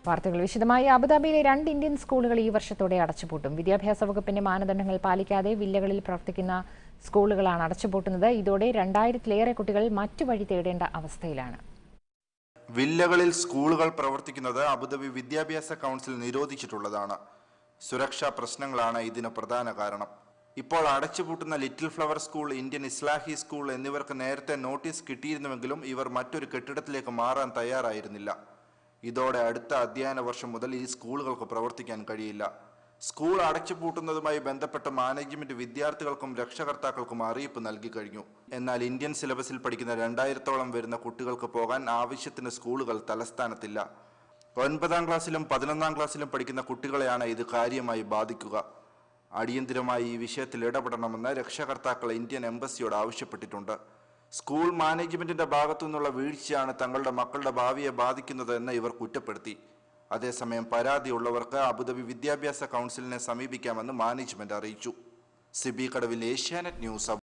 വാർത്തകൾ വിശദമായി അബുദാബിയിലെ രണ്ട് ഇന്ത്യൻ സ്കൂളുകൾ ഈ വർഷത്തോടെ അടച്ചുപൂട്ടും വിദ്യാഭ്യാസ വകുപ്പിന്റെ മാനദണ്ഡങ്ങൾ പാലിക്കാതെ വില്ലകളിൽ പ്രവർത്തിക്കുന്ന സ്കൂളുകളാണ് അടച്ചുപൂട്ടുന്നത് ഇതോടെ രണ്ടായിരത്തിലേറെ കുട്ടികൾ മറ്റു വഴി തേടേണ്ട അവസ്ഥയിലാണ് വില്ലകളിൽ സ്കൂളുകൾ പ്രവർത്തിക്കുന്നത് അബുദാബി വിദ്യാഭ്യാസ കൗൺസിൽ നിരോധിച്ചിട്ടുള്ളതാണ് സുരക്ഷാ പ്രശ്നങ്ങളാണ് ഇതിന് പ്രധാന കാരണം ഇപ്പോൾ അടച്ചുപൂട്ടുന്ന little flower school Indian Islahi school എന്നിവർക്ക് നേരത്തെ നോട്ടീസ് കിട്ടിയിരുന്നുവെങ്കിലും ഇവർ മറ്റൊരു കെട്ടിടത്തിലേക്ക് മാറാൻ തയ്യാറായിരുന്നില്ല ഇതോടെ അടുത്ത അധ്യയന വർഷം മുതൽ ഈ സ്കൂളുകൾക്ക് പ്രവർത്തിക്കാൻ കഴിയില്ല സ്കൂൾ അടച്ചുപൂട്ടുന്നതുമായി ബന്ധപ്പെട്ട മാനേജ്മെന്റ് വിദ്യാർത്ഥികൾക്കും രക്ഷകർത്താക്കൾക്കും അറിയിപ്പ് നൽകി കഴിഞ്ഞു എന്നാൽ ഇന്ത്യൻ സിലബസിൽ പഠിക്കുന്ന രണ്ടായിരത്തോളം വരുന്ന കുട്ടികൾക്ക് പോകാൻ ആവശ്യത്തിന് സ്കൂളുകൾ തലസ്ഥാനത്തില്ല ഒൻപതാം ക്ലാസ്സിലും പതിനൊന്നാം ക്ലാസ്സിലും പഠിക്കുന്ന കുട്ടികളെയാണ് ഇത് കാര്യമായി ബാധിക്കുക അടിയന്തിരമായി ഈ വിഷയത്തിൽ ഇടപെടണമെന്ന് രക്ഷകർത്താക്കൾ ഇന്ത്യൻ എംബസിയോട് ആവശ്യപ്പെട്ടിട്ടുണ്ട് സ്കൂൾ മാനേജ്മെന്റിന്റെ ഭാഗത്തു നിന്നുള്ള വീഴ്ചയാണ് തങ്ങളുടെ മക്കളുടെ ഭാവിയെ ബാധിക്കുന്നത് എന്ന് ഇവർ കുറ്റപ്പെടുത്തി അതേസമയം പരാതിയുള്ളവർക്ക് അബുദാബി വിദ്യാഭ്യാസ കൗൺസിലിനെ സമീപിക്കാമെന്ന് മാനേജ്മെന്റ് അറിയിച്ചു സിബി കടവിൽ ഏഷ്യാനെറ്റ് ന്യൂസ്